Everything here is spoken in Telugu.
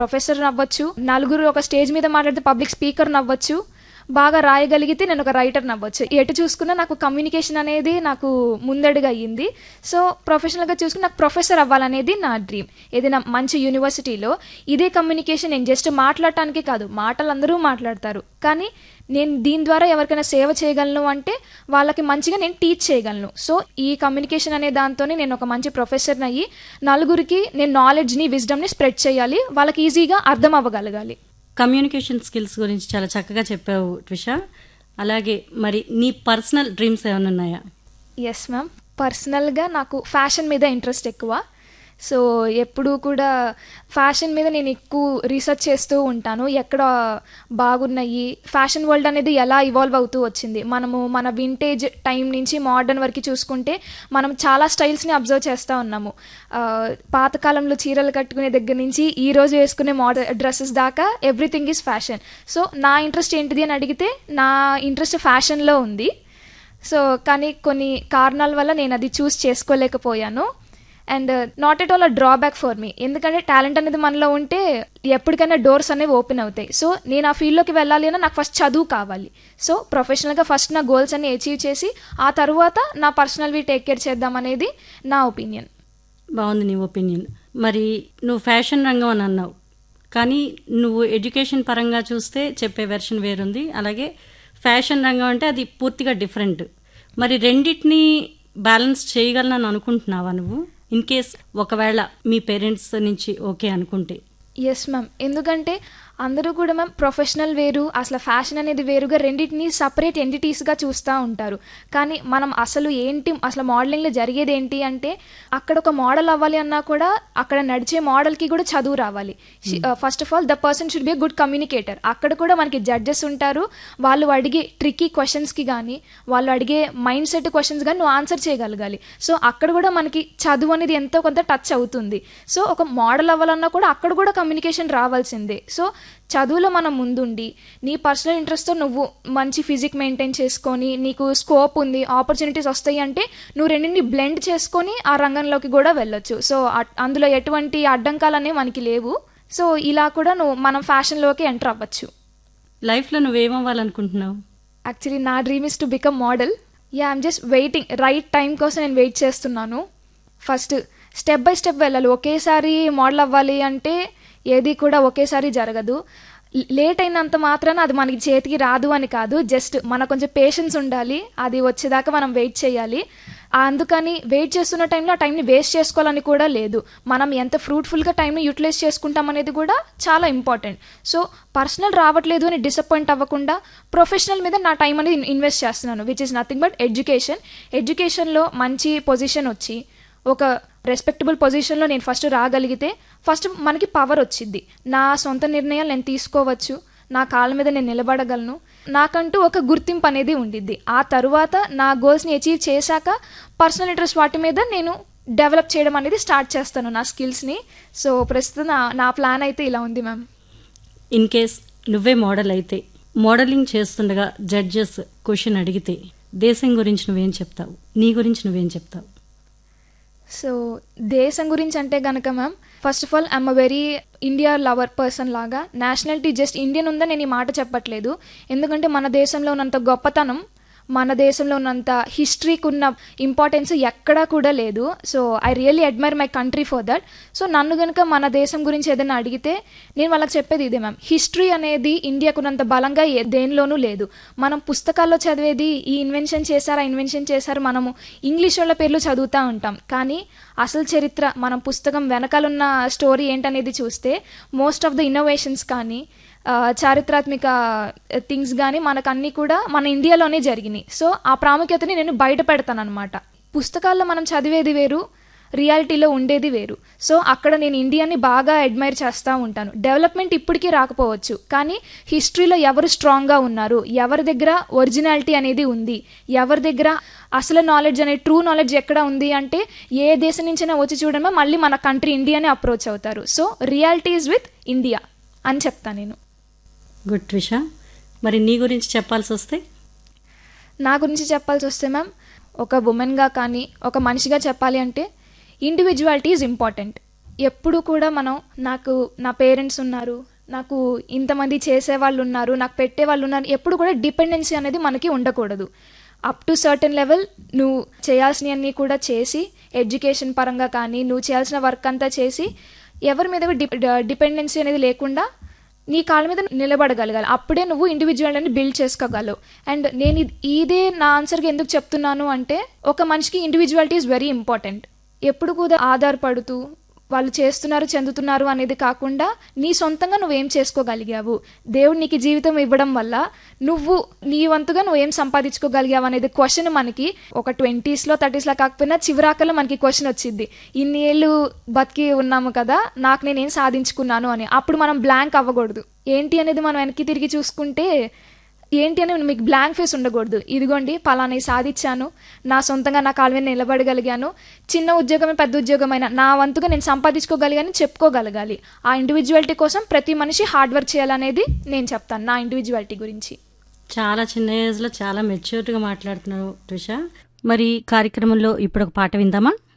ప్రొఫెసర్ అవ్వచ్చు నలుగురు ఒక స్టేజ్ మీద మాట్లాడితే పబ్లిక్ స్పీకర్ అవ్వచ్చు బాగా రాయగలిగితే నేను ఒక రైటర్ అవ్వచ్చు ఎటు చూసుకున్నా నాకు కమ్యూనికేషన్ అనేది నాకు ముందడుగు అయ్యింది సో ప్రొఫెషనల్గా చూసుకుని నాకు ప్రొఫెసర్ అవ్వాలనేది నా డ్రీమ్ ఏదైనా మంచి యూనివర్సిటీలో ఇదే కమ్యూనికేషన్ నేను జస్ట్ మాట్లాడటానికి కాదు మాటలు అందరూ మాట్లాడతారు కానీ నేను దీని ద్వారా ఎవరికైనా సేవ చేయగలను అంటే వాళ్ళకి మంచిగా నేను టీచ్ చేయగలను సో ఈ కమ్యూనికేషన్ అనే దాంతోనే నేను ఒక మంచి ప్రొఫెసర్ని అయ్యి నలుగురికి నేను నాలెడ్జ్ని విజ్డమ్ని స్ప్రెడ్ చేయాలి వాళ్ళకి ఈజీగా అర్థం అవ్వగలగాలి కమ్యూనికేషన్ స్కిల్స్ గురించి చాలా చక్కగా చెప్పావు ట్విష అలాగే మరి నీ పర్సనల్ డ్రీమ్స్ ఏమైనా ఉన్నాయా ఎస్ మ్యామ్ పర్సనల్గా నాకు ఫ్యాషన్ మీద ఇంట్రెస్ట్ ఎక్కువ సో ఎప్పుడూ కూడా ఫ్యాషన్ మీద నేను ఎక్కువ రీసెర్చ్ చేస్తూ ఉంటాను ఎక్కడ బాగున్నాయి ఫ్యాషన్ వరల్డ్ అనేది ఎలా ఇవాల్వ్ అవుతూ వచ్చింది మనము మన వింటేజ్ టైం నుంచి మోడర్న్ వరకు చూసుకుంటే మనం చాలా స్టైల్స్ని అబ్జర్వ్ చేస్తూ ఉన్నాము ఆ, పాతకాలంలో చీరలు కట్టుకునే దగ్గర నుంచి ఈ రోజు వేసుకునే మోడల్ డ్రెస్సెస్ దాకా ఎవ్రీథింగ్ ఈజ్ ఫ్యాషన్ సో నా ఇంట్రెస్ట్ ఏంటిది అని అడిగితే నా ఇంట్రెస్ట్ ఫ్యాషన్లో ఉంది సో కానీ కొన్ని కారణాల వల్ల నేను అది చూస్ చేసుకోలేకపోయాను and not at all a drawback for me ఎందుకంటే టాలెంట్ అనేది మనలో ఉంటే ఎప్పటికైనా డోర్స్ అనేవి ఓపెన్ అవుతాయి సో నేను ఆ ఫీల్డ్లోకి వెళ్ళాలి అన్నా నాకు ఫస్ట్ చదువు కావాలి సో ప్రొఫెషనల్గా ఫస్ట్ నా గోల్స్ అన్ని అచీవ్ చేసి ఆ తర్వాత నా పర్సనల్వి టేక్ కేర్ చేద్దాం అనేది నా ఒపీనియన్ బాగుంది నీ ఒపీనియన్ మరి నువ్వు ఫ్యాషన్ రంగం అని అన్నావు కానీ నువ్వు ఎడ్యుకేషన్ పరంగా చూస్తే చెప్పే వెర్షన్ వేరుంది అలాగే ఫ్యాషన్ రంగం అంటే అది పూర్తిగా డిఫరెంట్ మరి రెండింటిని బ్యాలెన్స్ చేయగలనని అనుకుంటున్నావా నువ్వు ఇన్ కేస్ ఒకవేళ మీ పేరెంట్స్ నుంచి ఓకే అనుకుంటే ఎస్ మ్యామ్ ఎందుకంటే అందరూ కూడా మ్యామ్ ప్రొఫెషనల్ వేరు అసలు ఫ్యాషన్ అనేది వేరుగా రెండింటిని సపరేట్ ఎంటిటీస్గా చూస్తూ ఉంటారు కానీ మనం అసలు ఏంటి అసలు మోడలింగ్లో జరిగేది ఏంటి అంటే అక్కడ ఒక మోడల్ అవ్వాలి అన్నా కూడా అక్కడ నడిచే మోడల్కి కూడా చదువు రావాలి first of all the person should be good communicator అక్కడ కూడా మనకి జడ్జెస్ ఉంటారు వాళ్ళు అడిగే ట్రిక్కీ క్వశ్చన్స్కి కానీ వాళ్ళు అడిగే మైండ్ సెట్ క్వశ్చన్స్ కానీ నువ్వు ఆన్సర్ చేయగలగాలి సో అక్కడ కూడా మనకి చదువు అనేది ఎంతో కొంత టచ్ అవుతుంది సో ఒక మోడల్ అవ్వాలన్నా కూడా అక్కడ కూడా కమ్యూనికేషన్ రావాల్సిందే సో చదువులో మనం ముందుండి నీ పర్సనల్ ఇంట్రెస్ట్తో నువ్వు మంచి ఫిజిక్ మెయింటైన్ చేసుకొని నీకు స్కోప్ ఉంది ఆపర్చునిటీస్ వస్తాయి అంటే నువ్వు రెండింటిని బ్లెండ్ చేసుకొని ఆ రంగంలోకి కూడా వెళ్ళొచ్చు సో అట్- అందులో ఎటువంటి అడ్డంకాలు అనేవి మనకి లేవు సో ఇలా కూడా నువ్వు మనం ఫ్యాషన్లోకి ఎంటర్ అవ్వచ్చు లైఫ్లో నువ్వేమవ్వాలనుకుంటున్నావు యాక్చువల్లీ నా dream is to become model ya I'm just waiting right time కోసం నేను వెయిట్ చేస్తున్నాను ఫస్ట్ స్టెప్ బై స్టెప్ వెళ్ళాలి ఒకేసారి మోడల్ అవ్వాలి అంటే ఏది కూడా ఒకేసారి జరగదు లేట్ అయినంత మాత్రాన అది మనకి చేతికి రాదు అని కాదు జస్ట్ మన కొంచెం పేషెన్స్ ఉండాలి అది వచ్చేదాకా మనం వెయిట్ చేయాలి అందుకని వెయిట్ చేస్తున్న టైంలో ఆ టైంని వేస్ట్ చేసుకోవాలని కూడా లేదు మనం ఎంత ఫ్రూట్ఫుల్గా టైంని యూటిలైజ్ చేసుకుంటాం అనేది కూడా చాలా ఇంపార్టెంట్ సో పర్సనల్ రావట్లేదు అని డిసప్పాయింట్ అవ్వకుండా ప్రొఫెషనల్ మీద నా టైం అనేది ఇన్వెస్ట్ చేస్తున్నాను which is nothing but education ఎడ్యుకేషన్లో మంచి పొజిషన్ వచ్చి ఒక రెస్పెక్టబుల్ పొజిషన్లో నేను ఫస్ట్ రాగలిగితే ఫస్ట్ మనకి పవర్ వచ్చింది నా సొంత నిర్ణయాలు నేను తీసుకోవచ్చు నా కాళ్ళ మీద నేను నిలబడగలను నాకంటూ ఒక గుర్తింపు అనేది ఉండిద్ది ఆ తరువాత నా గోల్స్ని అచీవ్ చేశాక పర్సనల్ ఇంట్రెస్ట్ వాటి మీద నేను డెవలప్ చేయడం అనేది స్టార్ట్ చేస్తాను నా స్కిల్స్ని సో ప్రస్తుతం నా నా ప్లాన్ అయితే ఇలా ఉంది మ్యామ్ ఇన్ కేస్ నువ్వే మోడల్ అయితే మోడలింగ్ చేస్తుండగా జడ్జెస్ క్వశ్చన్ అడిగితే దేశం గురించి నువ్వేం చెప్తావు నీ గురించి నువ్వేం చెప్తావు సో దేశం గురించి అంటే గనక ma'am first of all I'm a very India lover person లాగా నేషనాలిటీ జస్ట్ ఇండియన్ ఉందని నేను ఈ మాట చెప్పట్లేదు ఎందుకంటే మన దేశంలో ఉన్నంత గొప్పతనం మన దేశంలో ఉన్నంత హిస్టరీకి ఉన్న ఇంపార్టెన్స్ ఎక్కడా కూడా లేదు so I really admire my country for that so నన్ను కనుక మన దేశం గురించి ఏదైనా అడిగితే నేను వాళ్ళకి చెప్పేది ఇదే మ్యామ్ హిస్టరీ అనేది ఇండియాకున్నంత బలంగా ఏ దేనిలోనూ లేదు మనం పుస్తకాల్లో చదివేది ఈ ఇన్వెన్షన్ చేశారు ఆ ఇన్వెన్షన్ చేశారు మనము ఇంగ్లీష్ వాళ్ళ పేర్లు చదువుతూ ఉంటాం కానీ అసలు చరిత్ర మనం పుస్తకం వెనకాలన్న స్టోరీ ఏంటనేది చూస్తే మోస్ట్ ఆఫ్ ద ఇన్నోవేషన్స్ కానీ ఆ, చారిత్రాత్మక థింగ్స్ కానీ మనకు అన్నీ కూడా మన ఇండియాలోనే జరిగినాయి సో ఆ ప్రాముఖ్యతని నేను బయట పెడతాను అనమాట పుస్తకాల్లో మనం చదివేది వేరు రియాలిటీలో ఉండేది వేరు సో అక్కడ నేను ఇండియాని బాగా అడ్మైర్ చేస్తూ ఉంటాను డెవలప్మెంట్ ఇప్పటికీ రాకపోవచ్చు కానీ హిస్టరీలో ఎవరు స్ట్రాంగ్గా ఉన్నారు ఎవరి దగ్గర ఒరిజినాలిటీ అనేది ఉంది ఎవరి దగ్గర అసలు నాలెడ్జ్ అనే ట్రూ నాలెడ్జ్ ఎక్కడ ఉంది అంటే ఏ దేశం నుంచైనా వచ్చి చూడమో మళ్ళీ మన కంట్రీ ఇండియానే అప్రోచ్ అవుతారు so reality is with India అని చెప్తాను నేను గుడ్ ట్విష మరి నీ గురించి చెప్పాల్సి వస్తే నా గురించి చెప్పాల్సి వస్తే మ్యామ్ ఒక ఉమెన్గా కానీ ఒక మనిషిగా చెప్పాలి అంటే ఇండివిజువాలిటీ ఈజ్ ఇంపార్టెంట్ ఎప్పుడు కూడా మనం నాకు నా పేరెంట్స్ ఉన్నారు నాకు ఇంతమంది చేసేవాళ్ళు ఉన్నారు నాకు పెట్టే వాళ్ళు ఉన్నారు ఎప్పుడు కూడా డిపెండెన్సీ అనేది మనకి ఉండకూడదు అప్ టు సర్టన్ లెవెల్ నువ్వు చేయాల్సినవన్నీ కూడా చేసి ఎడ్యుకేషన్ పరంగా కానీ నువ్వు చేయాల్సిన వర్క్ అంతా చేసి ఎవరి మీద డిపెండెన్సీ అనేది లేకుండా నీ కాళ్ళ మీద నిలబడగలగాలి అప్పుడే నువ్వు ఇండివిజువల్ అని బిల్డ్ చేసుకోగలవు అండ్ నేను ఇది- ఇదే నా ఆన్సర్కి ఎందుకు చెప్తున్నాను అంటే ఒక మనిషికి ఇండివిజువాలిటీ ఈజ్ వెరీ ఇంపార్టెంట్ ఎప్పుడు కూడా ఆధారపడుతూ వాళ్ళు చేస్తున్నారు చెందుతున్నారు అనేది కాకుండా నీ సొంతంగా నువ్వేం చేసుకోగలిగావు దేవుడు నీకు ఈ జీవితం ఇవ్వడం వల్ల నువ్వు నీ వంతుగా నువ్వేం సంపాదించుకోగలిగావు అనేది క్వశ్చన్ మనకి ఒక ట్వంటీస్లో థర్టీస్లో కాకపోయినా చివరాకల్లో మనకి క్వశ్చన్ వచ్చింది ఇన్ని ఏళ్ళు బతికి ఉన్నాము కదా నాకు నేనేం సాధించుకున్నాను అని అప్పుడు మనం బ్లాంక్ అవ్వకూడదు ఏంటి అనేది మనం వెనక్కి తిరిగి చూసుకుంటే ఏంటి అని మీకు బ్లాంక్ ఫేస్ ఉండకూడదు ఇదిగోండి పలానా ఇది సాధించాను నా సొంతంగా నా కాళ్ళ మీద నిలబడగలిగాను చిన్న ఉద్యోగమే పెద్ద ఉద్యోగమైన నా వంతుగా నేను సంపాదించుకోగలిగాని చెప్పుకోగలగాలి ఆ ఇండివిజువాలిటీ కోసం ప్రతి మనిషి హార్డ్ వర్క్ చేయాలనేది నేను చెప్తాను నా ఇండివిజువాలిటీ గురించి చాలా చిన్న ఏజ్లో చాలా మెచ్యూర్డ్గా మాట్లాడుతున్నావు ట్రిష మరి కార్యక్రమంలో ఇప్పుడు ఒక పాట విందామా